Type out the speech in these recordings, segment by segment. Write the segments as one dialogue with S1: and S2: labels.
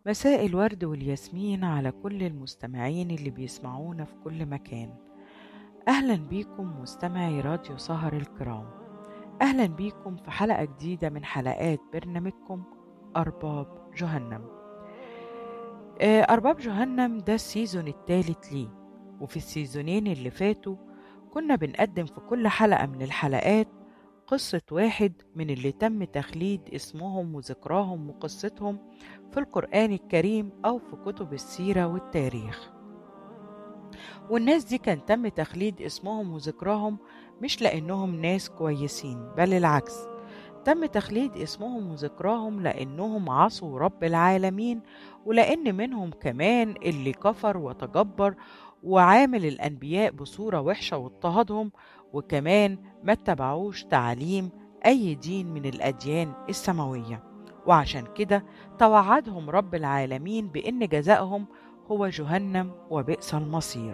S1: مساء الورد والياسمين على كل المستمعين اللي بيسمعونا في كل مكان أهلا بيكم مستمعي راديو سهر الكرام أهلا بيكم في حلقة جديدة من حلقات برنامجكم أرباب جهنم آه، أرباب جهنم ده السيزون الثالث ليه وفي السيزونين اللي فاتوا كنا بنقدم في كل حلقة من الحلقات قصة واحد من اللي تم تخليد اسمهم وذكراهم وقصتهم في القرآن الكريم أو في كتب السيرة والتاريخ والناس دي كان تم تخليد اسمهم وذكراهم مش لأنهم ناس كويسين بل العكس تم تخليد اسمهم وذكراهم لأنهم عصوا رب العالمين ولأن منهم كمان اللي كفر وتجبر وعامل الأنبياء بصورة وحشة واضطهدهم وكمان ما اتبعوش تعاليم أي دين من الأديان السماوية وعشان كده توعدهم رب العالمين بأن جزائهم هو جهنم وبئس المصير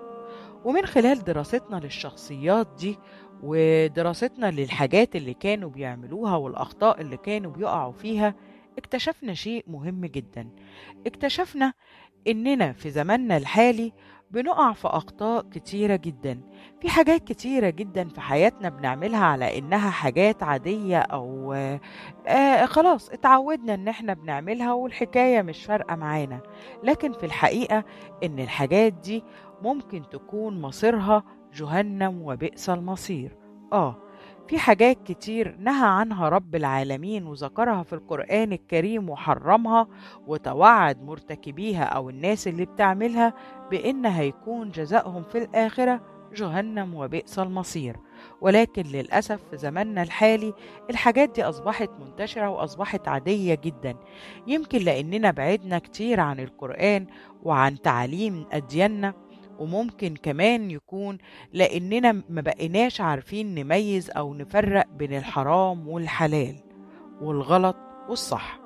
S1: ومن خلال دراستنا للشخصيات دي ودراستنا للحاجات اللي كانوا بيعملوها والأخطاء اللي كانوا بيقعوا فيها اكتشفنا شيء مهم جدا اكتشفنا إننا في زماننا الحالي بنقع في أخطاء كتيرة جدا في حاجات كتيرة جدا في حياتنا بنعملها على إنها حاجات عادية أو آه آه خلاص اتعودنا إن إحنا بنعملها والحكاية مش فارقة معانا لكن في الحقيقة إن الحاجات دي ممكن تكون مصيرها جهنم وبئس المصير آه في حاجات كتير نهى عنها رب العالمين وذكرها في القرآن الكريم وحرمها وتوعد مرتكبيها أو الناس اللي بتعملها بإن هيكون جزائهم في الآخرة جهنم وبئس المصير ولكن للأسف في زماننا الحالي الحاجات دي أصبحت منتشرة وأصبحت عادية جدا يمكن لأننا بعدنا كتير عن القرآن وعن تعاليم أدياننا وممكن كمان يكون لأننا ما بقيناش عارفين نميز أو نفرق بين الحرام والحلال والغلط والصح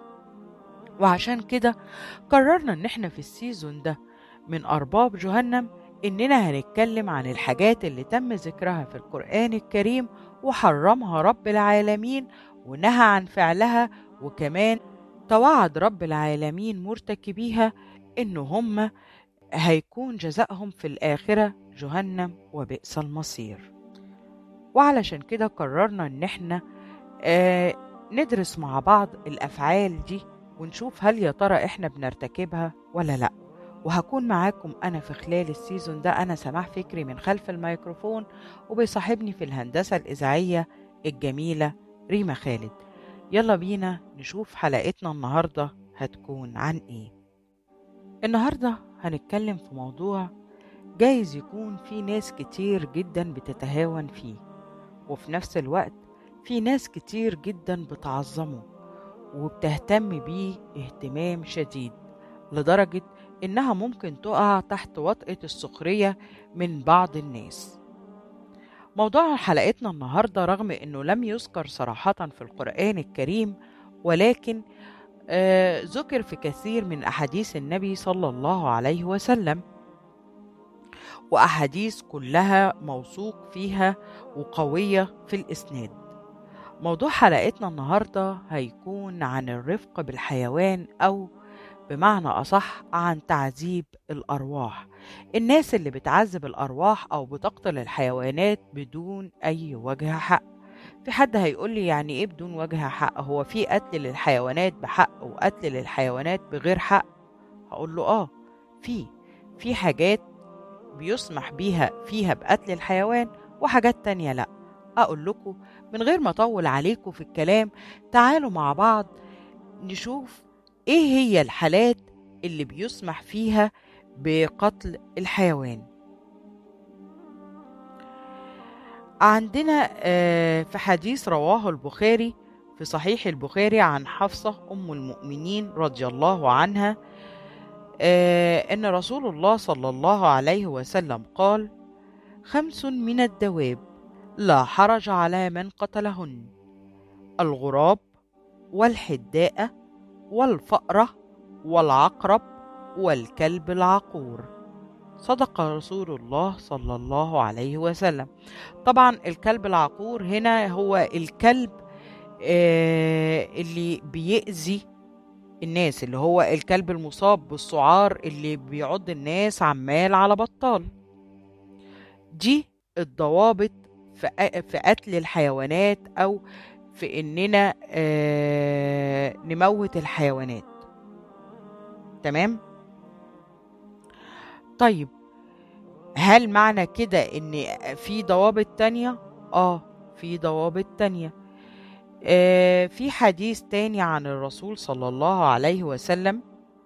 S1: وعشان كده قررنا إن احنا في السيزون ده من أرباب جهنم إننا هنتكلم عن الحاجات اللي تم ذكرها في القرآن الكريم وحرمها رب العالمين ونهى عن فعلها وكمان توعد رب العالمين مرتكبيها إن هم هيكون جزائهم في الآخرة جهنم وبئس المصير وعلشان كده قررنا إن احنا آه ندرس مع بعض الأفعال دي ونشوف هل يا ترى احنا بنرتكبها ولا لأ وهكون معاكم أنا في خلال السيزون ده أنا سماح فكري من خلف الميكروفون وبيصاحبني في الهندسة الإذاعية الجميلة ريما خالد يلا بينا نشوف حلقتنا النهاردة هتكون عن إيه النهاردة هنتكلم في موضوع جايز يكون في ناس كتير جدا بتتهاون فيه وفي نفس الوقت في ناس كتير جدا بتعظمه وبتهتم بيه اهتمام شديد لدرجة إنها ممكن تقع تحت وطأة السخرية من بعض الناس موضوع حلقتنا النهاردة رغم إنه لم يذكر صراحة في القرآن الكريم ولكن آه ذكر في كثير من أحاديث النبي صلى الله عليه وسلم وأحاديث كلها موثوق فيها وقوية في الإسناد موضوع حلقتنا النهاردة هيكون عن الرفق بالحيوان أو بمعنى أصح عن تعذيب الأرواح الناس اللي بتعذب الأرواح أو بتقتل الحيوانات بدون أي وجه حق في حد هيقول لي يعني إيه بدون وجه حق هو في قتل للحيوانات بحق وقتل للحيوانات بغير حق هقول له آه في في حاجات بيسمح بيها فيها بقتل الحيوان وحاجات تانية لأ أقول لكم من غير ما أطول عليكم في الكلام تعالوا مع بعض نشوف ايه هي الحالات اللي بيسمح فيها بقتل الحيوان عندنا في حديث رواه البخاري في صحيح البخاري عن حفصة أم المؤمنين رضي الله عنها أن رسول الله صلى الله عليه وسلم قال خمس من الدواب لا حرج على من قتلهن الغراب والحداءة والفأرة والعقرب والكلب العقور صدق رسول الله صلى الله عليه وسلم طبعا الكلب العقور هنا هو الكلب آه اللي بيأذي الناس اللي هو الكلب المصاب بالسعار اللي بيعض الناس عمال على بطال دي الضوابط في في قتل الحيوانات او في اننا آه نموت الحيوانات تمام طيب هل معنى كده ان في ضوابط تانية اه في ضوابط تانية آه في حديث تاني عن الرسول صلى الله عليه وسلم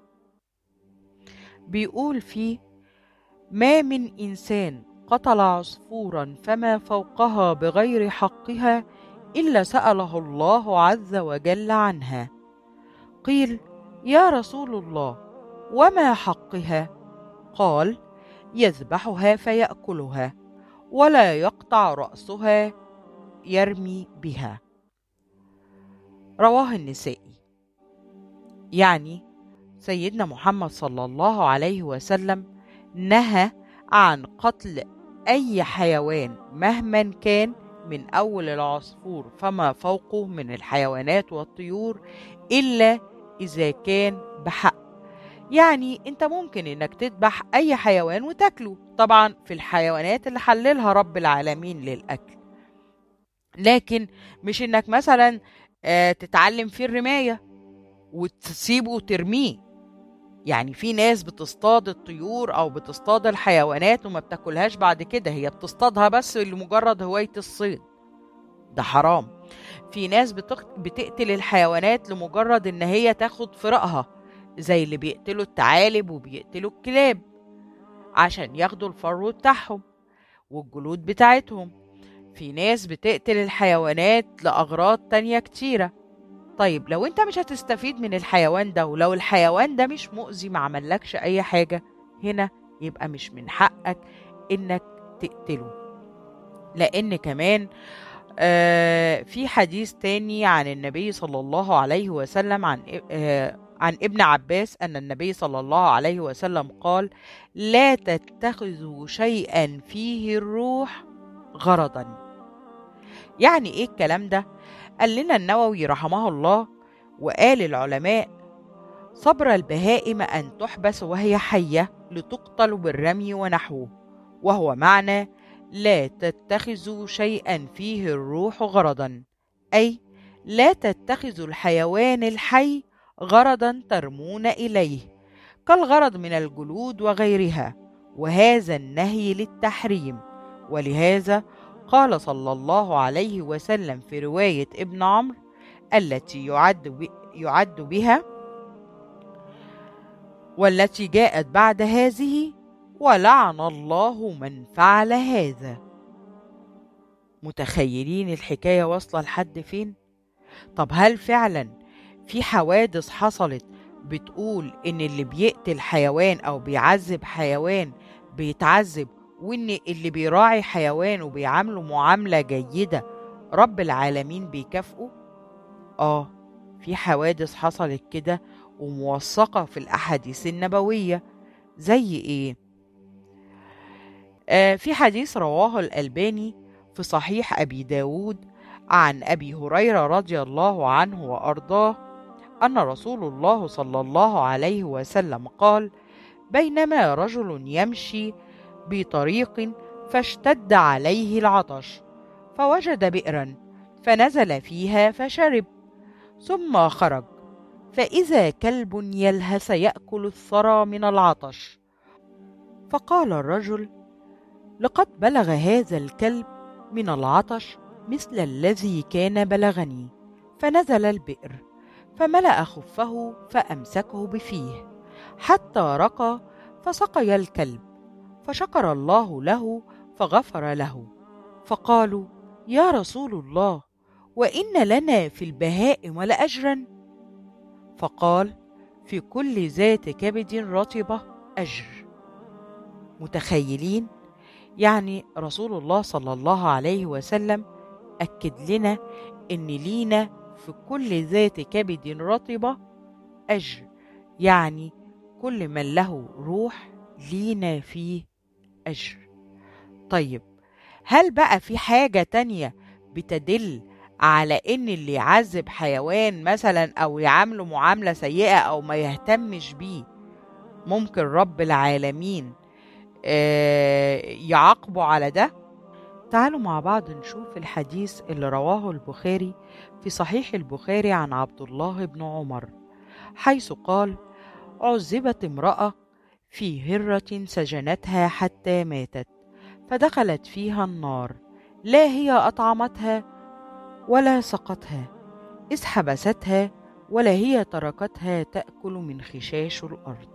S1: بيقول فيه ما من انسان قتل عصفورا فما فوقها بغير حقها الا ساله الله عز وجل عنها قيل يا رسول الله وما حقها قال يذبحها فياكلها ولا يقطع راسها يرمي بها رواه النسائي يعني سيدنا محمد صلى الله عليه وسلم نهى عن قتل اي حيوان مهما كان من اول العصفور فما فوقه من الحيوانات والطيور الا اذا كان بحق يعني انت ممكن انك تذبح اي حيوان وتاكله طبعا في الحيوانات اللي حللها رب العالمين للاكل لكن مش انك مثلا تتعلم فيه الرمايه وتسيبه وترميه يعني في ناس بتصطاد الطيور او بتصطاد الحيوانات وما بتاكلهاش بعد كده هي بتصطادها بس لمجرد هوايه الصيد ده حرام في ناس بتقتل الحيوانات لمجرد ان هي تاخد فرقها زي اللي بيقتلوا الثعالب وبيقتلوا الكلاب عشان ياخدوا الفرو بتاعهم والجلود بتاعتهم في ناس بتقتل الحيوانات لأغراض تانية كتيرة طيب لو انت مش هتستفيد من الحيوان ده ولو الحيوان ده مش مؤذي ما عملكش اي حاجة هنا يبقى مش من حقك انك تقتله لان كمان آه في حديث تاني عن النبي صلى الله عليه وسلم عن آه عن ابن عباس ان النبي صلى الله عليه وسلم قال لا تتخذوا شيئا فيه الروح غرضا يعني ايه الكلام ده قال لنا النووي رحمه الله وقال العلماء صبر البهائم أن تحبس وهي حية لتقتل بالرمي ونحوه وهو معنى لا تتخذوا شيئا فيه الروح غرضا أي لا تتخذوا الحيوان الحي غرضا ترمون إليه كالغرض من الجلود وغيرها وهذا النهي للتحريم ولهذا قال صلى الله عليه وسلم في رواية ابن عمرو التي يعد, يعد بها والتي جاءت بعد هذه ولعن الله من فعل هذا متخيلين الحكاية واصلة لحد فين؟ طب هل فعلا في حوادث حصلت بتقول إن اللي بيقتل حيوان أو بيعذب حيوان بيتعذب وإن اللي بيراعي حيوان وبيعامله معاملة جيدة رب العالمين بيكافئه؟ آه في حوادث حصلت كده وموثقة في الأحاديث النبوية زي إيه؟ آه في حديث رواه الألباني في صحيح أبي داود عن أبي هريرة رضي الله عنه وأرضاه أن رسول الله صلى الله عليه وسلم قال بينما رجل يمشي بطريق فاشتد عليه العطش فوجد بئرا فنزل فيها فشرب ثم خرج فإذا كلب يلهث يأكل الثرى من العطش فقال الرجل لقد بلغ هذا الكلب من العطش مثل الذي كان بلغني فنزل البئر فملأ خفه فأمسكه بفيه حتى رقى فسقي الكلب فشكر الله له فغفر له فقالوا يا رسول الله وإن لنا في البهائم لأجرا فقال في كل ذات كبد رطبة أجر متخيلين يعني رسول الله صلى الله عليه وسلم أكد لنا إن لينا في كل ذات كبد رطبة أجر يعني كل من له روح لينا فيه أجر طيب هل بقى في حاجة تانية بتدل على ان اللي يعذب حيوان مثلا او يعامله معامله سيئه او ما يهتمش بيه ممكن رب العالمين آه، يعاقبه على ده تعالوا مع بعض نشوف الحديث اللي رواه البخاري في صحيح البخاري عن عبد الله بن عمر حيث قال عذبت امراه في هره سجنتها حتى ماتت فدخلت فيها النار لا هي اطعمتها ولا سقتها إذ حبستها ولا هي تركتها تأكل من خشاش الأرض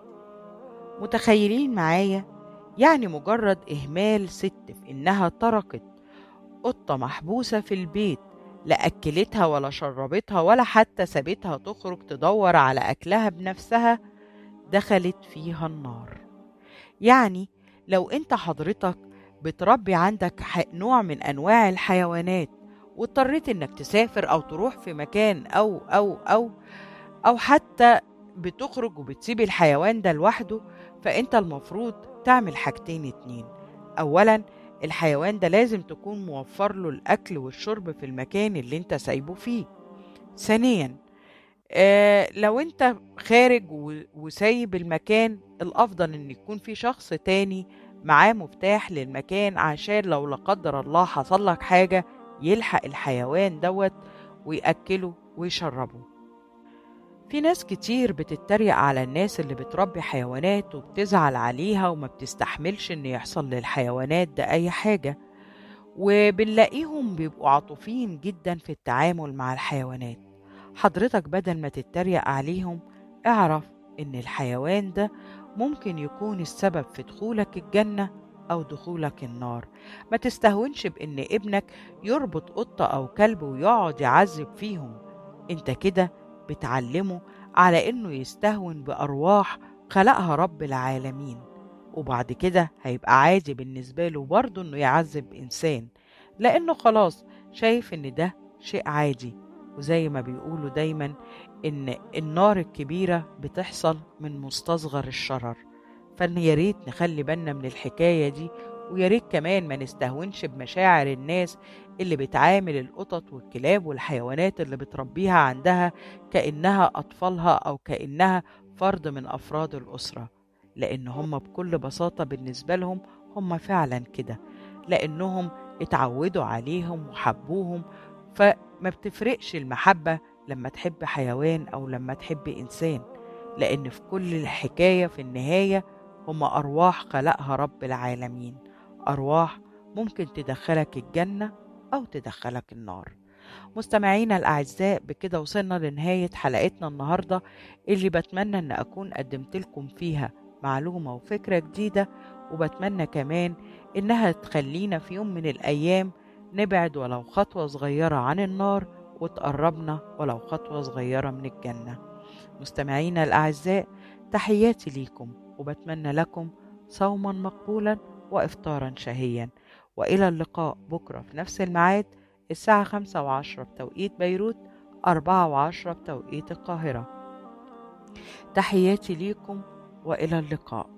S1: متخيلين معايا يعني مجرد إهمال ست في إنها تركت قطة محبوسة في البيت لا أكلتها ولا شربتها ولا حتى سابتها تخرج تدور على أكلها بنفسها دخلت فيها النار يعني لو أنت حضرتك بتربي عندك نوع من أنواع الحيوانات واضطريت انك تسافر او تروح في مكان او او او او حتى بتخرج وبتسيب الحيوان ده لوحده فانت المفروض تعمل حاجتين اتنين اولا الحيوان ده لازم تكون موفر له الاكل والشرب في المكان اللي انت سايبه فيه ثانيا آه لو انت خارج وسايب المكان الافضل ان يكون في شخص تاني معاه مفتاح للمكان عشان لو لا قدر الله حصل لك حاجه يلحق الحيوان دوت ويأكله ويشربه في ناس كتير بتتريق على الناس اللي بتربي حيوانات وبتزعل عليها وما بتستحملش ان يحصل للحيوانات ده اي حاجة وبنلاقيهم بيبقوا عاطفيين جدا في التعامل مع الحيوانات حضرتك بدل ما تتريق عليهم اعرف ان الحيوان ده ممكن يكون السبب في دخولك الجنة أو دخولك النار ما تستهونش بإن ابنك يربط قطة أو كلب ويقعد يعذب فيهم انت كده بتعلمه على إنه يستهون بأرواح خلقها رب العالمين وبعد كده هيبقى عادي بالنسبة له برضه إنه يعذب إنسان لأنه خلاص شايف إن ده شيء عادي وزي ما بيقولوا دايما إن النار الكبيرة بتحصل من مستصغر الشرر فان يا ريت نخلي بالنا من الحكايه دي ويا ريت كمان ما نستهونش بمشاعر الناس اللي بتعامل القطط والكلاب والحيوانات اللي بتربيها عندها كانها اطفالها او كانها فرد من افراد الاسره لان هم بكل بساطه بالنسبه لهم هم فعلا كده لانهم اتعودوا عليهم وحبوهم فما بتفرقش المحبه لما تحب حيوان او لما تحب انسان لان في كل الحكايه في النهايه هم أرواح خلقها رب العالمين أرواح ممكن تدخلك الجنة أو تدخلك النار مستمعينا الأعزاء بكده وصلنا لنهاية حلقتنا النهاردة اللي بتمنى أن أكون قدمت لكم فيها معلومة وفكرة جديدة وبتمنى كمان إنها تخلينا في يوم من الأيام نبعد ولو خطوة صغيرة عن النار وتقربنا ولو خطوة صغيرة من الجنة مستمعينا الأعزاء تحياتي ليكم وبتمنى لكم صوما مقبولا وإفطارا شهيا وإلى اللقاء بكرة في نفس الميعاد الساعة خمسة وعشرة بتوقيت بيروت أربعة وعشرة بتوقيت القاهرة تحياتي ليكم وإلى اللقاء